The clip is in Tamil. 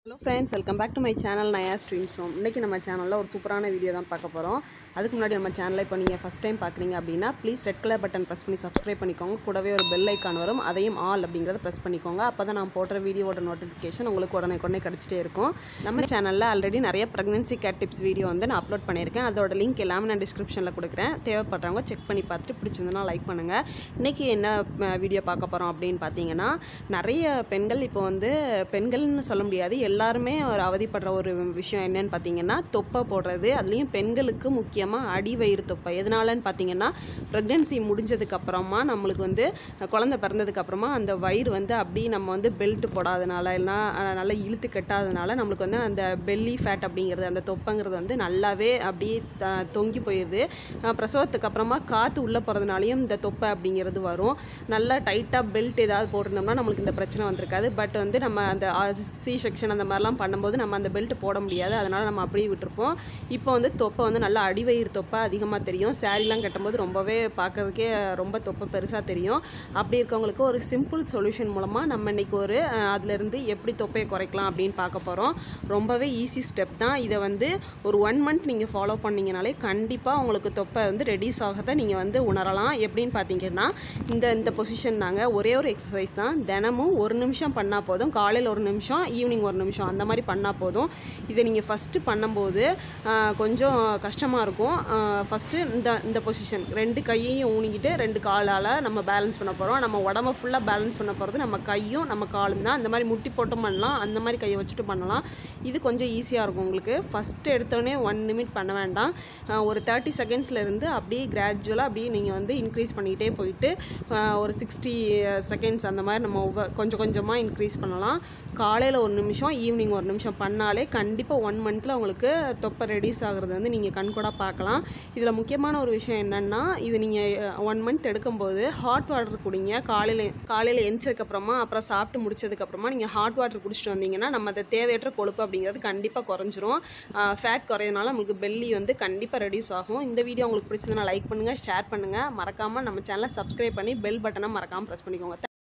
hello friends welcome back to my channel Naya streams home இன்றைக்கி நம்ம சேனலில் ஒரு சூப்பரான வீடியோ தான் பார்க்க போகிறோம் அதுக்கு முன்னாடி நம்ம சேனலை இப்போ நீங்கள் ஃபஸ்ட் டைம் பார்க்குறீங்க அப்படின்னா please red colour button press பண்ணி சப்ஸ்கிரைப் பண்ணிக்கோங்க கூடவே ஒரு பெல் ஐக்கான் வரும் அதையும் ஆல் அப்படிங்கிறத ப்ரெஸ் பண்ணிக்கோங்க அப்போ தான் நான் போடுற வீடியோவோட நோட்டிஃபிகேஷன் உங்களுக்கு உடனே உடனே கிடச்சிட்டே இருக்கும் நம்ம சேனலில் ஆல்ரெடி நிறைய ப்ரெக்னன்சி கேட் டிப்ஸ் வீடியோ வந்து நான் அப்லோட் பண்ணியிருக்கேன் அதோட லிங்க் எல்லாமே நான் டிஸ்கிரிப்ஷனில் கொடுக்குறேன் தேவைப்படுறவங்க செக் பண்ணி பார்த்துட்டு பிடிச்சிருந்தனா லைக் பண்ணுங்கள் இன்றைக்கி என்ன வீடியோ பார்க்க போகிறோம் அப்படின்னு பார்த்தீங்கன்னா நிறைய பெண்கள் இப்போ வந்து பெண்கள்னு சொல்ல முடியாது எல்லாருமே ஒரு அவதிப்படுற ஒரு விஷயம் என்னன்னு பார்த்தீங்கன்னா தொப்பை போடுறது அதுலேயும் பெண்களுக்கு முக்கியமாக அடி வயிறு தொப்பை எதனாலன்னு பார்த்தீங்கன்னா ப்ரெக்னென்சி முடிஞ்சதுக்கு அப்புறமா நம்மளுக்கு வந்து குழந்தை பிறந்ததுக்கு அப்புறமா அந்த வயிறு வந்து அப்படியே நம்ம வந்து பெல்ட் போடாதனால இல்லைனா அஹ், நல்லா இழுத்து கட்டாதனால நம்மளுக்கு வந்து அந்த பெல்லி ஃபேட் அப்படிங்கிறது அந்த தொப்பைங்கிறது வந்து நல்லாவே அப்படியே த- தொங்கி போயிடுது அஹ், பிரசவத்துக்கு அப்புறமா காற்று உள்ளே போகிறதுனாலையும் இந்த தொப்பை அப்படிங்கிறது வரும் நல்லா டைட்டாக பெல்ட் ஏதாவது போட்டிருந்தோம்னா நம்மளுக்கு இந்த பிரச்சனை வந்திருக்காது பட் வந்து நம்ம அந்த சி செக்ஷன் அந்த மாதிரிலாம் பண்ணும்போது நம்ம அந்த பெல்ட் போட முடியாது அதனால் நம்ம அப்படியே விட்டுருப்போம் இப்போ வந்து தொப்பை வந்து நல்லா அடிவயிறு தொப்பை அதிகமாக தெரியும் சாரீலாம் கட்டும்போது ரொம்பவே பார்க்கறதுக்கே ரொம்ப தொப்பை பெருசாக தெரியும் அப்படி இருக்கவங்களுக்கு ஒரு சிம்பிள் சொல்யூஷன் மூலமாக நம்ம இன்னைக்கு ஒரு அஹ், அதிலிருந்து எப்படி தொப்பையை குறைக்கலாம் அப்படின்னு பார்க்க போகிறோம் ரொம்பவே ஈஸி ஸ்டெப் தான் இதை வந்து ஒரு ஒன் மந்த் நீங்கள் ஃபாலோ பண்ணீங்கனாலே கண்டிப்பாக உங்களுக்கு தொப்பை வந்து ரெடியூஸ் ஆகத்தை நீங்கள் வந்து உணரலாம் எப்படின்னு பார்த்தீங்கன்னா இந்த இந்த பொசிஷன் தாங்க ஒரே ஒரு எக்ஸசைஸ் தான் தினமும் ஒரு நிமிஷம் பண்ணால் போதும் காலையில் ஒரு நிமிஷம் ஈவினிங் ஒரு நிமிஷம் அந்த மாதிரி பண்ணால் போதும் இதை நீங்கள் ஃபஸ்ட்டு பண்ணும்போது ஆஹ், கொஞ்சம் கஷ்டமாக இருக்கும் ஃபஸ்ட்டு இந்த இந்த பொசிஷன் ரெண்டு கையையும் ஊனிக்கிட்டு ரெண்டு காலால் நம்ம பேலன்ஸ் பண்ண போகிறோம் நம்ம உடம்ப ஃபுல்லாக பேலன்ஸ் பண்ண போகிறது நம்ம கையும் நம்ம காலும் தான் இந்த மாதிரி முட்டி போட்டும் பண்ணலாம் அந்த மாதிரி கையை வச்சுட்டு பண்ணலாம் இது கொஞ்சம் ஈஸியாக இருக்கும் உங்களுக்கு ஃபஸ்ட்டு எடுத்தோடனே ஒன் நிமிட் பண்ண வேண்டாம் ஆஹ், ஒரு தேர்ட்டி செகண்ட்ஸ்லேருந்து அப்படியே கிராஜுவலாக அப்படியே நீங்கள் வந்து இன்க்ரீஸ் பண்ணிகிட்டே போயிட்டு ஆஹ், ஒரு சிக்ஸ்டி செகண்ட்ஸ் அந்த மாதிரி நம்ம ஒவ்வொ- கொஞ்சம் கொஞ்சமாக இன்க்ரீஸ் பண்ணலாம் காலையில் ஒரு நிமிஷம் ஈவினிங் ஒரு நிமிஷம் பண்ணாலே கண்டிப்பாக ஒன் மந்தில் உங்களுக்கு தொப்பை ரெடியூஸ் ஆகுறது வந்து நீங்கள் கண்கூட பார்க்கலாம் இதில் முக்கியமான ஒரு விஷயம் என்னென்னா இது நீங்கள் ஒன் மந்த் எடுக்கும்போது ஹாட் வாட்டர் குடிங்க காலையில் காலையில் எந்திரிச்சதுக்கப்புறமா அப்புறம் சாப்பிட்டு முடிச்சதுக்கப்புறமா நீங்கள் ஹாட் வாட்டர் குடிச்சிட்டு வந்தீங்கன்னா நம்ம அந்த தேவையற்ற கொழுப்பு அப்படிங்கிறது கண்டிப்பாக குறைஞ்சிரும் ஃபேட் குறையதுனால நம்மளுக்கு பெல்லி வந்து கண்டிப்பாக ரெடியூஸ் ஆகும் இந்த வீடியோ உங்களுக்கு பிடிச்சதுன்னா லைக் பண்ணுங்கள் ஷேர் பண்ணுங்கள் மறக்காமல் நம்ம சேனலை சப்ஸ்கிரைப் பண்ணி பெல் பட்டனை மறக்காமல் ப்ரெஸ் பண்ணிக்கோங்க